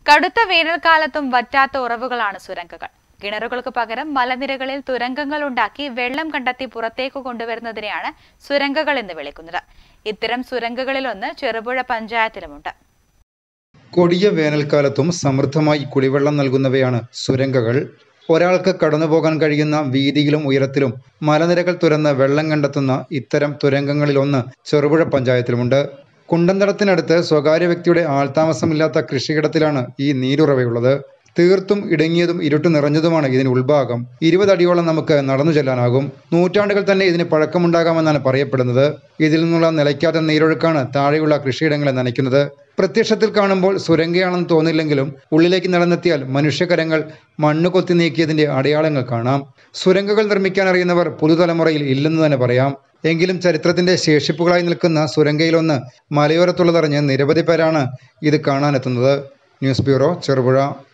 കടുത്ത വേനൽക്കാലത്തും വറ്റാത്ത ഉറവുകളാണ് സുരംഗങ്ങൾ കിണറുകൾക്ക് പകരം മലനിരകളിൽ തുരങ്കങ്ങൾ ഉണ്ടാക്കി വെള്ളം കണ്ടെത്തി പുറത്തേക്ക് കൊണ്ടുവരുന്നതിനെയാണ് സുരംഗകൾ എന്ന് വിളിക്കുന്നത് ഇത്തരം സുരംഗങ്ങളിലൊന്ന് ചെറുപുഴ പഞ്ചായത്തിലുമുണ്ട് കൊടിയ വേനൽക്കാലത്തും സമൃദ്ധമായി കുടിവെള്ളം നൽകുന്നവയാണ് സുരംഗകൾ ഒരാൾക്ക് കടന്നുപോകാൻ കഴിയുന്ന വീതിയിലും ഉയരത്തിലും മലനിരകൾ തുരന്ന് വെള്ളം കണ്ടെത്തുന്ന ഇത്തരം തുരങ്കങ്ങളിലൊന്ന് ചെറുപുഴ പഞ്ചായത്തിലുമുണ്ട് കുണ്ടന്തടത്തിനടുത്ത് സ്വകാര്യ വ്യക്തിയുടെ ആൾതാമസമില്ലാത്ത കൃഷിയിടത്തിലാണ് ഈ നീരുറവയുള്ളത് തീർത്തും ഇടുങ്ങിയതും ഇരുട്ട് നിറഞ്ഞതുമാണ് ഇതിന് ഉൾഭാഗം ഇരുപതടിയോളം നമുക്ക് നടന്നു ചെല്ലാനാകും നൂറ്റാണ്ടുകൾ തന്നെ ഇതിന് പഴക്കമുണ്ടാകാമെന്നാണ് പറയപ്പെടുന്നത് ഇതിൽ നിന്നുള്ള നിലയ്ക്കാത്ത നീരൊഴുക്കാണ് താഴെയുള്ള കൃഷിയിടങ്ങളെ നനയ്ക്കുന്നത് പ്രത്യക്ഷത്തിൽ കാണുമ്പോൾ സുരംഗയാണെന്ന് തോന്നില്ലെങ്കിലും ഉള്ളിലേക്ക് നടന്നെത്തിയാൽ മനുഷ്യകരങ്ങൾ മണ്ണ് കൊത്തി നീക്കിയതിന്റെ അടയാളങ്ങൾ കാണാം സുരംഗകൾ നിർമ്മിക്കാൻ അറിയുന്നവർ പുതുതലമുറയിൽ ഇല്ലെന്ന് തന്നെ പറയാം എങ്കിലും ചരിത്രത്തിന്റെ ശേഷിപ്പുകളായി നിൽക്കുന്ന സുരംഗയിലൊന്ന് മലയോരത്തുള്ളതറിഞ്ഞ് നിരവധി പേരാണ് ഇത് കാണാനെത്തുന്നത് ന്യൂസ് ബ്യൂറോ ചെറുപുഴ